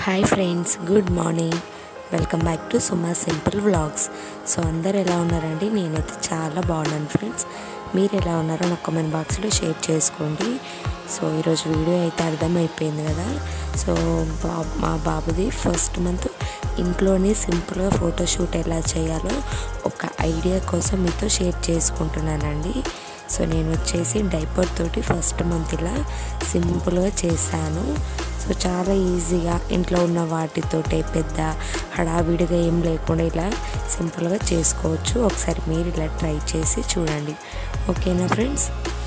hi friends good morning welcome back to Suma simple vlogs so అందరు ఎలా ఉన్నారండి నేనైతే చాలా బాగున్నాను ఫ్రెండ్స్ మీరు ఎలా ఉన్నారో నా కామెంట్ బాక్స్లో షేర్ చేసుకోండి సో ఈరోజు వీడియో అయితే అర్థమైపోయింది కదా సో బా మా బాబుది ఫస్ట్ మంత్ ఇంట్లోనే సింపుల్గా ఫోటోషూట్ ఎలా చేయాలో ఒక ఐడియా కోసం మీతో షేర్ చేసుకుంటున్నానండి సో నేను వచ్చేసి డైపర్ తోటి ఫస్ట్ మంత్ ఇలా సింపుల్గా చేశాను సో చాలా ఈజీగా ఇంట్లో ఉన్న వాటితోటే పెద్ద హడావిడిగా ఏం లేకుండా ఇలా సింపుల్గా చేసుకోవచ్చు ఒకసారి మీరు ఇలా ట్రై చేసి చూడండి ఓకేనా ఫ్రెండ్స్